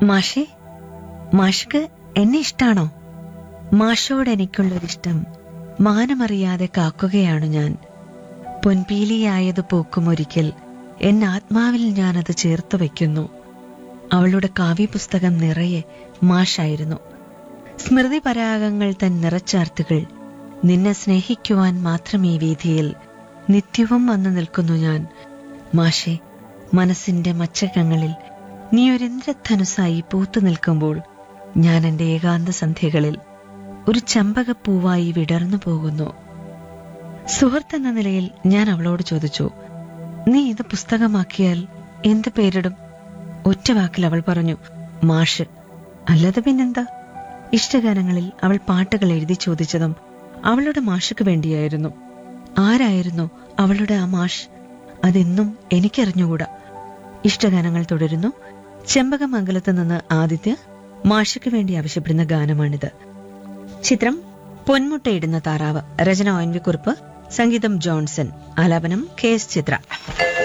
മാഷേ മാഷ്ക്ക് എന്നെ ഇഷ്ടാണോ മാഷോട് എനിക്കുള്ളൊരിഷ്ടം മാനമറിയാതെ കാക്കുകയാണു ഞാൻ പൊൻപീലിയായത് പൂക്കുമൊരിക്കൽ എൻ ആത്മാവിൽ ഞാനത് ചേർത്ത് വയ്ക്കുന്നു അവളുടെ കാവ്യപുസ്തകം നിറയെ മാഷായിരുന്നു സ്മൃതി പരാഗങ്ങൾ തൻ നിറച്ചാർത്തുകൾ നിന്നെ സ്നേഹിക്കുവാൻ മാത്രം ഈ വീതിയിൽ നിത്യവും വന്നു നിൽക്കുന്നു ഞാൻ മാഷെ മനസ്സിന്റെ മച്ചകങ്ങളിൽ നീ ഒരു ഇന്ദ്രധനുസായി പൂത്തു നിൽക്കുമ്പോൾ ഞാൻ എന്റെ ഏകാന്ത സന്ധ്യകളിൽ ഒരു ചമ്പകപ്പൂവായി വിടർന്നു പോകുന്നു സുഹൃത്തെന്ന നിലയിൽ ഞാൻ അവളോട് ചോദിച്ചു നീ ഇത് പുസ്തകമാക്കിയാൽ എന്ത് പേരിടും ഒറ്റ വാക്കിൽ അവൾ പറഞ്ഞു മാഷ് അല്ലാതെ പിന്നെന്താ ഇഷ്ടഗാനങ്ങളിൽ അവൾ പാട്ടുകൾ എഴുതി ചോദിച്ചതും അവളുടെ മാഷക്ക് വേണ്ടിയായിരുന്നു ആരായിരുന്നു അവളുടെ ആ മാഷ് അതെന്നും എനിക്കറിഞ്ഞുകൂടാ ഇഷ്ടഗാനങ്ങൾ തുടരുന്നു ചെമ്പകമംഗലത്ത് നിന്ന് ആദിത്യ മാഷയ്ക്ക് വേണ്ടി ആവശ്യപ്പെടുന്ന ഗാനമാണിത് ചിത്രം പൊന്മുട്ടയിടുന്ന താറാവ് രചന ഒ എൻ വി കുറുപ്പ് സംഗീതം ജോൺസൺ ആലാപനം കെ എസ് ചിത്ര